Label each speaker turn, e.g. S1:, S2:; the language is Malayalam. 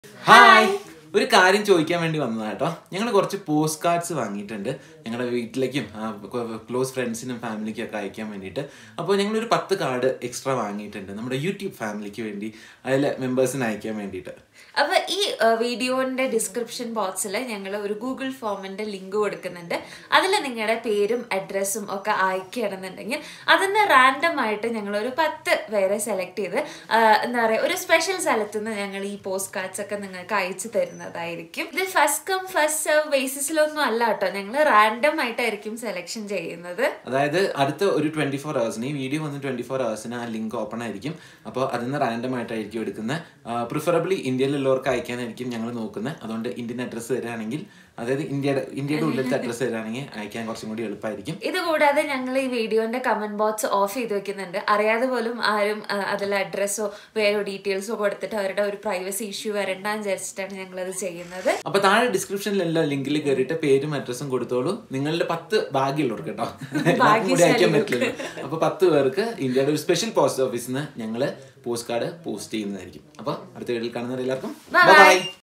S1: ഹായ് ഒരു കാര്യം ചോദിക്കാൻ വേണ്ടി വന്നതാ കേട്ടോ ഞങ്ങൾ കുറച്ച് പോസ്റ്റ് കാർഡ്സ് വാങ്ങിയിട്ടുണ്ട് ഞങ്ങളുടെ വീട്ടിലേക്കും ക്ലോസ് ഫ്രണ്ട്സിനും ഫാമിലിക്കും ഒക്കെ അയക്കാൻ വേണ്ടിയിട്ട് അപ്പോൾ ഞങ്ങളൊരു പത്ത് കാർഡ് എക്സ്ട്രാ വാങ്ങിയിട്ടുണ്ട് നമ്മുടെ യൂട്യൂബ് ഫാമിലിക്ക് വേണ്ടി അതിലെ മെമ്പേഴ്സിന് അയക്കാൻ വേണ്ടിയിട്ട്
S2: അപ്പൊ ഈ വീഡിയോന്റെ ഡിസ്ക്രിപ്ഷൻ ബോക്സിൽ ഞങ്ങൾ ഒരു ഗൂഗിൾ ഫോമിന്റെ ലിങ്ക് കൊടുക്കുന്നുണ്ട് അതിൽ നിങ്ങളുടെ പേരും അഡ്രസ്സും ഒക്കെ അയക്കുകയാണെന്നുണ്ടെങ്കിൽ അതിന് റാൻഡം ആയിട്ട് ഞങ്ങൾ ഒരു പത്ത് പേരെ സെലക്ട് ചെയ്ത് ആ, എന്താ പറയുക ഒരു സ്പെഷ്യൽ സ്ഥലത്ത് നിന്ന് ഞങ്ങൾ ഈ പോസ്റ്റ് കാർഡ്സ് ഒക്കെ നിങ്ങൾക്ക് അയച്ചു തരുന്നതായിരിക്കും ഇത് ഫസ്റ്റ് കം ഫസ്റ്റ് സെർവ് ബേസിസിലൊന്നും അല്ല കേട്ടോ ഞങ്ങൾ റാൻഡം ആയിട്ടായിരിക്കും സെലക്ഷൻ ചെയ്യുന്നത്
S1: അതായത് അടുത്ത ഒരു ട്വന്റി ഫോർ ഹവേഴ്സിന് ഈ വീഡിയോ വന്ന് ട്വന്റി ഫോർ ഹവേഴ്സിന് ആ ലിങ്ക് ഓപ്പൺ ആയിരിക്കും അപ്പോൾ അതിൽ നിന്ന് റാൻഡം ആയിട്ടായിരിക്കും എടുക്കുന്നത് പ്രിഫറബിളി ഇന്ത്യയിലുള്ളവർക്ക് അയക്കാനായിരിക്കും ഞങ്ങൾ നോക്കുന്നത് അതുകൊണ്ട് ഇന്ത്യൻ അഡ്രസ്സ് തരാണെങ്കിൽ അതായത് ഇന്ത്യയുടെ ഇന്ത്യയുടെ ഉള്ളിലത്തെ അഡ്രസ്സ് തരാണെങ്കിൽ അയക്കാൻ കുറച്ചും കൂടി എളുപ്പമായിരിക്കും
S2: ഇത് കൂടാതെ ഞങ്ങൾ ഈ വീഡിയോന്റെ കമന്റ് ബോക്സ് ഓഫ് ചെയ്ത് വെക്കുന്നുണ്ട് അറിയാതെ പോലും ആരും ആ, അതിൽ അഡ്രസ്സോ വേറെ ഡീറ്റെയിൽസോ കൊടുത്തിട്ട് അവരുടെ ഒരു പ്രൈവസി ഇഷ്യൂ വരണ്ടെന്ന് വിചാരിച്ചിട്ടാണ് ഞങ്ങൾ അത് ചെയ്യുന്നത്
S1: അപ്പൊ താഴെ ഡിസ്ക്രിപ്ഷനിലെല്ലാം ലിങ്കിൽ കയറിയിട്ട് പേരും അഡ്രസ്സും കൊടുത്തോളൂ നിങ്ങളുടെ പത്ത് ഭാഗ്യമുള്ളവർ കേട്ടോ എല്ലാവർക്കും കൂടി അയക്കാൻ പറ്റില്ല അപ്പൊ പത്ത് പേർക്ക് ഇന്ത്യയുടെ ഒരു സ്പെഷ്യൽ പോസ്റ്റ് ഓഫീസിൽ നിന്ന് ഞങ്ങള് പോസ്റ്റ് കാർഡ് പോസ്റ്റ് ചെയ്യുന്നതായിരിക്കും അപ്പൊ അടുത്ത വീഡിയോയിൽ കാണുന്നവർ എല്ലാവർക്കും
S2: Bye.
S1: ബൈ